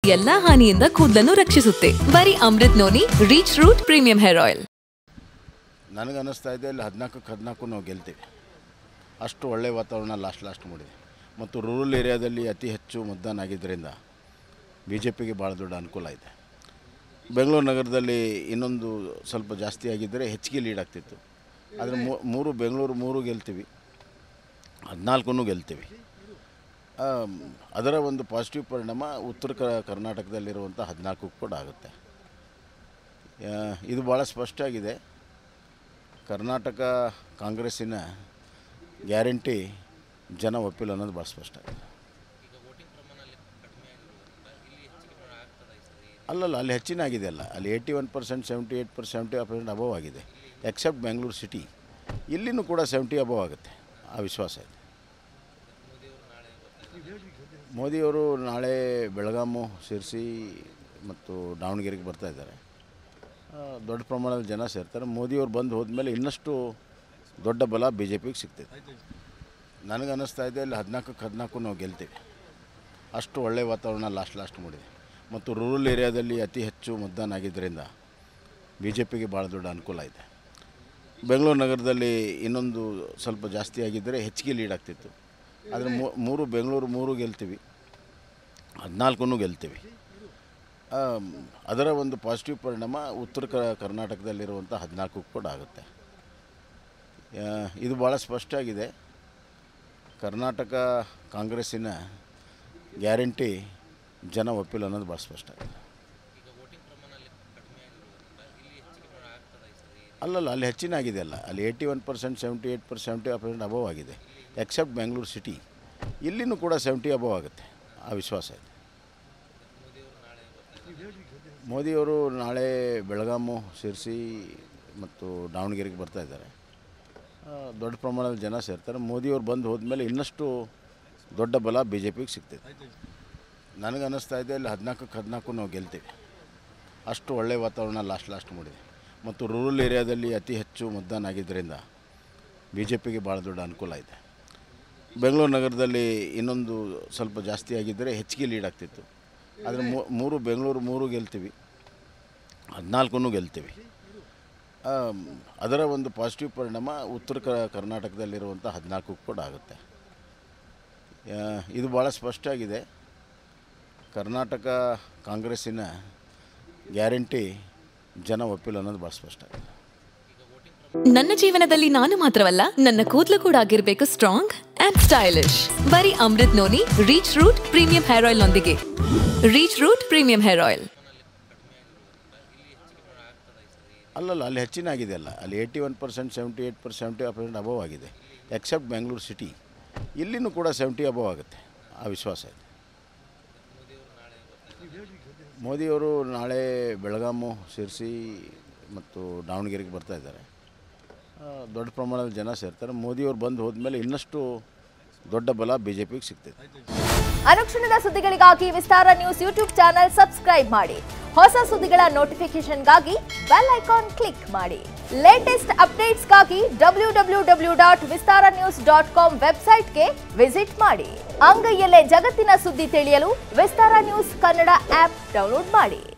ಎಲ್ಲಾ ಹಾನಿಯಿಂದ ಕೂದಲನ್ನು ರಕ್ಷಿಸುತ್ತೆ ಬರೀ Amrut noni reach root premium hair oil ನನಗನ್ನಿಸ್ತಾ ಇದೆ ಇಲ್ಲಿ ಹದಿನಾಲ್ಕಕ್ಕೆ ಹದಿನಾಲ್ಕು ನಾವು ಗೆಲ್ತೀವಿ ಅಷ್ಟು ಒಳ್ಳೆಯ ವಾತಾವರಣ ಲಾಸ್ಟ್ ಲಾಸ್ಟ್ ಮಾಡಿದೆ ಮತ್ತು ರೂರಲ್ ಏರಿಯಾದಲ್ಲಿ ಅತಿ ಹೆಚ್ಚು ಮತದಾನ ಆಗಿದ್ದರಿಂದ ಬಿ ಜೆ ಪಿಗೆ ಭಾಳ ದೊಡ್ಡ ಅನುಕೂಲ ಇದೆ ಬೆಂಗಳೂರು ನಗರದಲ್ಲಿ ಇನ್ನೊಂದು ಸ್ವಲ್ಪ ಜಾಸ್ತಿ ಆಗಿದ್ದರೆ ಹೆಚ್ಚಿಗೆ ಲೀಡ್ ಆಗ್ತಿತ್ತು ಆದರೆ ಮೂರು ಬೆಂಗಳೂರು ಮೂರು ಗೆಲ್ತೀವಿ ಹದಿನಾಲ್ಕು ಗೆಲ್ತೀವಿ ಆಮ್, ಅದರ ಒಂದು ಪಾಸಿಟಿವ್ ಪರಿಣಾಮ ಉತ್ತರ ಕ ಕರ್ನಾಟಕದಲ್ಲಿರುವಂಥ ಹದಿನಾಲ್ಕು ಕೂಡ ಆಗುತ್ತೆ ಆ, ಇದು ಭಾಳ ಸ್ಪಷ್ಟ ಆಗಿದೆ ಕರ್ನಾಟಕ ಕಾಂಗ್ರೆಸ್ಸಿನ ಗ್ಯಾರಂಟಿ ಜನ ಒಪ್ಪಿಲ್ಲ ಅನ್ನೋದು ಭಾಳ ಸ್ಪಷ್ಟ ಆಗಿದೆ ಅಲ್ಲಲ್ಲ ಅಲ್ಲಿ ಹೆಚ್ಚಿನ ಆಗಿದೆ ಅಲ್ಲ ಅಲ್ಲಿ eighty one percent seventy eight per seventy percent above ಆಗಿದೆ ಎಕ್ಸೆಪ್ಟ್ ಬೆಂಗಳೂರು ಸಿಟಿ ಇಲ್ಲಿನೂ ಕೂಡ ಸೆವೆಂಟಿ ಅಬವ್ ಆಗುತ್ತೆ ಆ ವಿಶ್ವಾಸ ಇದೆ ಮೋದಿಯವರು ನಾಳೆ ಬೆಳಗಾಮು ಶಿರ್ಸಿ ಮತ್ತು ದಾವಣಗೆರೆಗೆ ಬರ್ತಾ ಇದ್ದಾರೆ ಆ, ದೊಡ್ಡ ಪ್ರಮಾಣದ ಜನ ಸೇರ್ತಾರೆ ಮೋದಿಯವ್ರು ಬಂದು ಹೋದ್ಮೇಲೆ ಇನ್ನಷ್ಟು ದೊಡ್ಡ ಬಲ ಬಿ ಜೆ ಪಿಗೆ ಸಿಗ್ತೈತೆ ನನಗೆ ಅನ್ನಿಸ್ತಾ ಇದೆ ಇಲ್ಲಿ ಹದಿನಾಲ್ಕಕ್ಕೆ ಹದಿನಾಲ್ಕು ನಾವು ಗೆಲ್ತೀವಿ ಅಷ್ಟು ಒಳ್ಳೆಯ ವಾತಾವರಣ ಲಾಸ್ಟ್ ಲಾಸ್ಟ್ ಮಾಡಿದೆ ಮತ್ತು ರೂರಲ್ ಏರಿಯಾದಲ್ಲಿ ಅತಿ ಹೆಚ್ಚು ಮತದಾನ ಆಗಿದ್ದರಿಂದ ಬಿ ಜೆ ಪಿಗೆ ಭಾಳ ದೊಡ್ಡ ಅನುಕೂಲ ಇದೆ ಬೆಂಗಳೂರು ನಗರದಲ್ಲಿ ಇನ್ನೊಂದು ಸ್ವಲ್ಪ ಜಾಸ್ತಿ ಆಗಿದ್ದರೆ ಹೆಚ್ಚಿಗೆ ಲೀಡ್ ಆಗ್ತಿತ್ತು ಆದರೆ ಮೂರು ಬೆಂಗಳೂರು ಮೂರು ಗೆಲ್ತೀವಿ ಹದಿನಾಲ್ಕು ಗೆಲ್ತೀವಿ ಆಮ್, ಅದರ ಒಂದು ಪಾಸಿಟಿವ್ ಪರಿಣಾಮ ಉತ್ತರ ಕ ಕರ್ನಾಟಕದಲ್ಲಿರುವಂಥ ಹದಿನಾಲ್ಕು ಕೂಡ ಆಗುತ್ತೆ ಆ, ಇದು ಭಾಳ ಸ್ಪಷ್ಟ ಆಗಿದೆ ಕರ್ನಾಟಕ ಕಾಂಗ್ರೆಸ್ಸಿನ ಗ್ಯಾರಂಟಿ ಜನ ಒಪ್ಪಿಲ್ಲ ಅನ್ನೋದು ಭಾಳ ಸ್ಪಷ್ಟ ಆಗಿದೆ ಅಲ್ಲಲ್ಲ ಅಲ್ಲಿ ಹೆಚ್ಚಿನ ಆಗಿದೆ ಅಲ್ಲ ಅಲ್ಲಿ eighty one percent seventy eight per seventy percent above ಆಗಿದೆ ಎಕ್ಸೆಪ್ಟ್ ಬೆಂಗಳೂರು ಸಿಟಿ ಇಲ್ಲಿನೂ ಕೂಡ ಸೆವೆಂಟಿ ಅಬವ್ ಆಗುತ್ತೆ ಆ ವಿಶ್ವಾಸ ಇದೆ ಮೋದಿಯವರು ನಾಳೆ ಬೆಳಗಾಮು ಶಿರ್ಸಿ ಮತ್ತು ದಾವಣಗೆರೆಗೆ ಬರ್ತಾ ಇದ್ದಾರೆ ಆ, ದೊಡ್ಡ ಪ್ರಮಾಣದ ಜನ ಸೇರ್ತಾರೆ ಮೋದಿಯವ್ರು ಬಂದು ಹೋದ್ಮೇಲೆ ಇನ್ನಷ್ಟು ದೊಡ್ಡ ಬಲ ಬಿ ಜೆ ಪಿಗೆ ಸಿಗ್ತೈತೆ ನನಗನ್ನಿಸ್ತಾ ಇದೆ ಇಲ್ಲಿ ಹದಿನಾಲ್ಕಕ್ಕೆ ಹದಿನಾಲ್ಕು ನಾವು ಗೆಲ್ತೀವಿ ಅಷ್ಟು ಒಳ್ಳೆಯ ವಾತಾವರಣ ಲಾಸ್ಟ್ ಲಾಸ್ಟ್ ಮಾಡಿದೆ ಮತ್ತು ರೂರಲ್ ಏರಿಯಾದಲ್ಲಿ ಅತಿ ಹೆಚ್ಚು ಮತದಾನ ಆಗಿದ್ದರಿಂದ ಬಿ ಜೆ ಪಿಗೆ ಭಾಳ ದೊಡ್ಡ ಅನುಕೂಲ ಇದೆ ಬೆಂಗಳೂರು ನಗರದಲ್ಲಿ ಇನ್ನೊಂದು ಸ್ವಲ್ಪ ಜಾಸ್ತಿ ಆಗಿದ್ದರೆ ಹೆಚ್ಚಿಗೆ ಲೀಡ್ ಆಗ್ತಿತ್ತು ಆದರೆ ಮೂರು ಬೆಂಗಳೂರು ಮೂರು ಗೆಲ್ತೀವಿ ಹದಿನಾಲ್ಕು ಗೆಲ್ತೀವಿ ಆಮ್, ಅದರ ಒಂದು ಪಾಸಿಟಿವ್ ಪರಿಣಾಮ ಉತ್ತರ ಕ ಕರ್ನಾಟಕದಲ್ಲಿರುವಂಥ ಹದಿನಾಲ್ಕು ಕೂಡ ಆಗುತ್ತೆ ಆ, ಇದು ಭಾಳ ಸ್ಪಷ್ಟ ಆಗಿದೆ ಕರ್ನಾಟಕ ಕಾಂಗ್ರೆಸ್ಸಿನ ಗ್ಯಾರಂಟಿ ಜನ ಒಪ್ಪಿಲ್ಲ ಅನ್ನೋದು ಭಾಳ ಸ್ಪಷ್ಟ ಆಗಿದೆ ನನ್ನ ಜೀವನದಲ್ಲಿ ನಾನು ಮಾತ್ರವಲ್ಲ ನನ್ನ ಕೂದಲು ಕೂಡ ಆಗಿರ್ಬೇಕು ಸ್ಟ್ರಾಂಗ್ ಅಂಡ್ ಸ್ಟೈಲಿಶ್ ಬರೀ Amrut noni reach root premium hair oil ನೊಂದಿಗೆ reach root premium hair oil ಅಲ್ಲಲ್ಲ ಅಲ್ಲಿ ಹೆಚ್ಚಿನ ಆಗಿದೆ ಅಲ್ಲ ಅಲ್ಲಿ eighty one percent seventy eight per seventy percent above ಆಗಿದೆ ಎಕ್ಸೆಪ್ಟ್ ಬೆಂಗಳೂರು ಸಿಟಿ ಇಲ್ಲಿನೂ ಕೂಡ ಸೆವೆಂಟಿ ಅಬವ್ ಆಗುತ್ತೆ ಆ ವಿಶ್ವಾಸ ಇದೆ ಮೋದಿಯವರು ನಾಳೆ ಬೆಳಗಾಮು ಶಿರ್ಸಿ ಮತ್ತು ದಾವಣಗೆರೆಗೆ ಬರ್ತಾ ಇದ್ದಾರೆ ಆ, ದೊಡ್ಡ ಪ್ರಮಾಣದ ಜನ ಸೇರ್ತಾರೆ ಮೋದಿಯವ್ರು ಬಂದು ಹೋದ್ಮೇಲೆ ಇನ್ನಷ್ಟು ದೊಡ್ಡ ಬಲ ಬಿ ಜೆ ಪಿಗೆ ಸಿಗ್ತೈತೆ ಅನುಕ್ಷಣದ ಸುದ್ದಿಗಳಿಗಾಗಿ Vistara news YouTube channel subscribe ಮಾಡಿ ಹೊಸ ಸುದ್ದಿಗಳ ನೋಟಿಫಿಕೇಶನ್ಗಾಗಿ ಬೆಲ್ ಐಕಾನ್ ಕ್ಲಿಕ್ ಮಾಡಿ ಲೇಟೆಸ್ಟ್ ಅಪ್ಡೇಟ್ಸ್ಗಾಗಿ W W W dot Vistara news dot com ವೆಬ್ಸೈಟ್ಗೆ ವಿಸಿಟ್ ಮಾಡಿ ಅಂಗೈಯಲ್ಲೇ ಜಗತ್ತಿನ ಸುದ್ದಿ ತಿಳಿಯಲು Vistara news Kannada app download ಮಾಡಿ